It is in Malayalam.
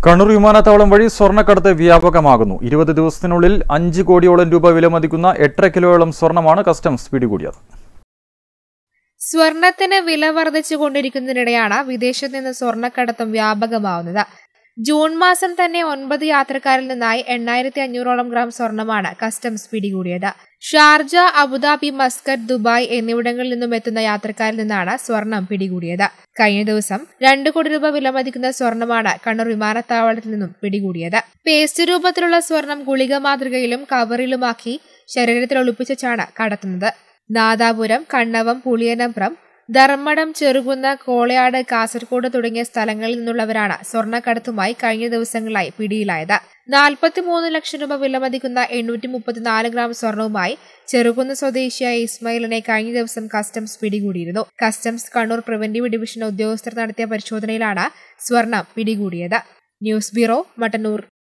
കണ്ണൂർ വിമാനത്താവളം വഴി സ്വർണ്ണക്കടത്ത് വ്യാപകമാകുന്നു ഇരുപത് ദിവസത്തിനുള്ളിൽ അഞ്ച് കോടിയോളം രൂപ വിലമതിക്കുന്ന എട്ടര കിലോയോളം സ്വർണ്ണമാണ് കസ്റ്റംസ് പിടികൂടിയത് സ്വർണത്തിന് വില വർദ്ധിച്ചുകൊണ്ടിരിക്കുന്നതിനിടെയാണ് വിദേശത്ത് നിന്ന് സ്വർണ്ണക്കടത്തും വ്യാപകമാവുന്നത് ജൂൺ മാസം തന്നെ ഒൻപത് യാത്രക്കാരിൽ നിന്നായി എണ്ണായിരത്തി അഞ്ഞൂറോളം ഗ്രാം സ്വർണമാണ് കസ്റ്റംസ് പിടികൂടിയത് ഷാർജ അബുദാബി മസ്കറ്റ് ദുബായ് എന്നിവിടങ്ങളിൽ നിന്നും എത്തുന്ന യാത്രക്കാരിൽ നിന്നാണ് സ്വർണം പിടികൂടിയത് കഴിഞ്ഞ ദിവസം രണ്ട് കോടി രൂപ വിലമതിക്കുന്ന സ്വർണമാണ് കണ്ണൂർ വിമാനത്താവളത്തിൽ നിന്നും പിടികൂടിയത് പേസ്റ്റ് രൂപത്തിലുള്ള സ്വർണം ഗുളിക മാതൃകയിലും കവറിലുമാക്കി ശരീരത്തിൽ ഒളിപ്പിച്ചാണ് കടത്തുന്നത് നാദാപുരം കണ്ണവം പുളിയനമ്പ്രം ധർമ്മടം ചെറുകുന്ന കോളയാട് കാസർഗോഡ് തുടങ്ങിയ സ്ഥലങ്ങളിൽ നിന്നുള്ളവരാണ് സ്വർണ്ണക്കടത്തുമായി കഴിഞ്ഞ ദിവസങ്ങളായി പിടിയിലായത് നാൽപ്പത്തിമൂന്ന് ലക്ഷം രൂപ വിലമതിക്കുന്ന എണ്ണൂറ്റി മുപ്പത്തിനാല് ഗ്രാം സ്വർണവുമായി ചെറുകുന്ന സ്വദേശിയായ ഇസ്മായിലിനെ കഴിഞ്ഞ ദിവസം കസ്റ്റംസ് പിടികൂടിയിരുന്നു കസ്റ്റംസ് കണ്ണൂർ പ്രിവന്റീവ് ഡിവിഷൻ ഉദ്യോഗസ്ഥർ നടത്തിയ പരിശോധനയിലാണ് സ്വർണം പിടികൂടിയത് ന്യൂസ് ബ്യൂറോ മട്ടന്നൂർ